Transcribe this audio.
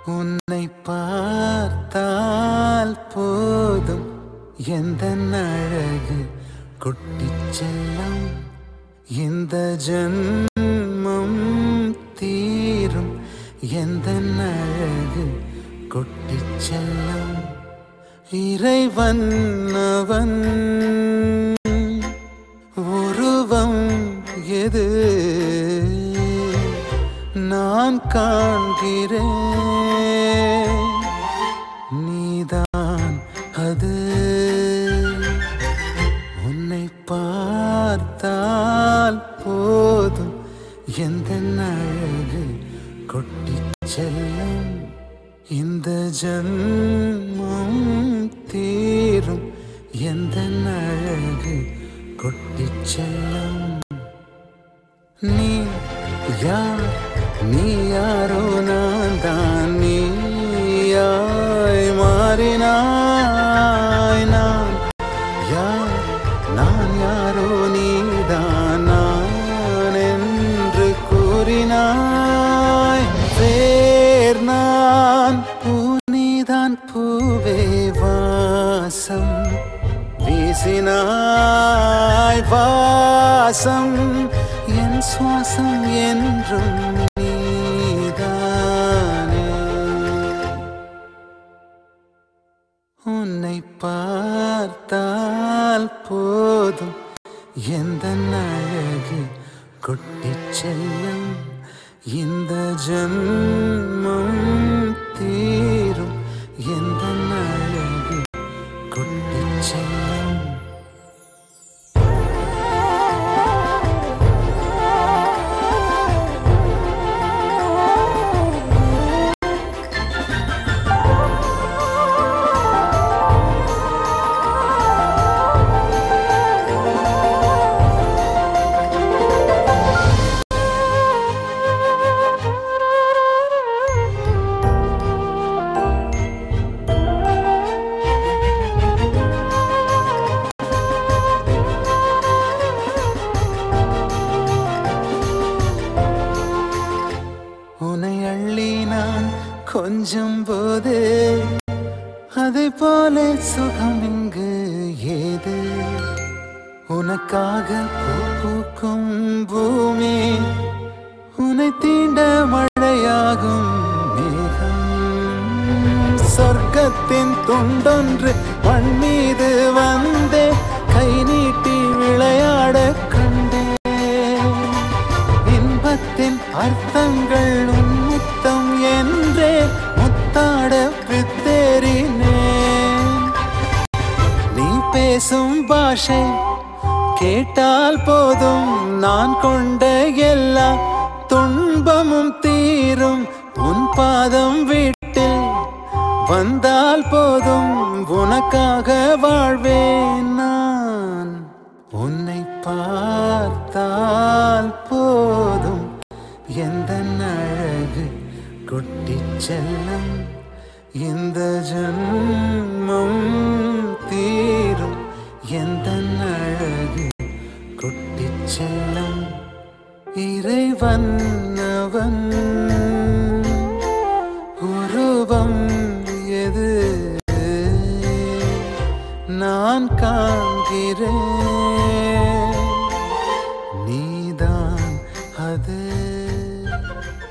உன்னை பார்த்தால் போதும் எந்த அழகு கொட்டிச் செல்லும் இந்த ஜன்மம் தீரும் எந்த அழகு கொட்டிச் செல்லும் இறைவன் அவன் உருவம் எது நான் காண்கிறேன் நீதான் அது உன்னை பார்த்தால் போதும் எந்த அழகு கொட்டிச் செல்லும் இந்த ஜன்மம் தீரும் எந்த அழகு கொட்டிச் செல்லும் நீ யார் நீ யாரோ நான் தான் நீயாய் மாறினாய் நான் யார் நான் யாரோ நீதான் நான் என்று கூறினாய் வேர் நான் பூனிதான் பூவே வாசம் வீசினாய் வாசம் என் சுவாசம் என்றும் நீதானே உன்னை பார்த்தால் போதும் எந்த அழகு கொட்டிச் செல்லும் இந்த ஜன்மம் தீரும் எந்த அழகு கொட்டிச் செல்லும் உன்னை அள்ளி நான் கொஞ்சம் போது அதை போல சுகம் இங்கு ஏது உனக்காக பூ பூக்கும் பூமி உன்னை தீண்ட மழையாகும் மேகம் சொர்க்கத்தின் துண்டொன்று மண் மீது வந்தே கை நீட்டி விளையாட கண்டேன் இன்பத்தின் அர்த்தங்கள் உன் முத்தம் என்றே முத்தாட பித்தேறினேன் நீ பேசும் பாஷை கேட்டால் போதும் நான் கொண்ட எல்லா துன்பமும் தீரும் உன் பாதம் வீட்டில் வந்தால் போதும் உனக்காக வாழ்வேன் நான் உன்னை பார்த்தால் போதும் எந்த அழகு கொட்டிச் செல்லும் இந்த ஜன்மம் தீரும் எந்த அழகு கொட்டிச் செல்லும் இறைவன் அவன் உருவம் எது நான் காண்கிறேன் நீதான் அது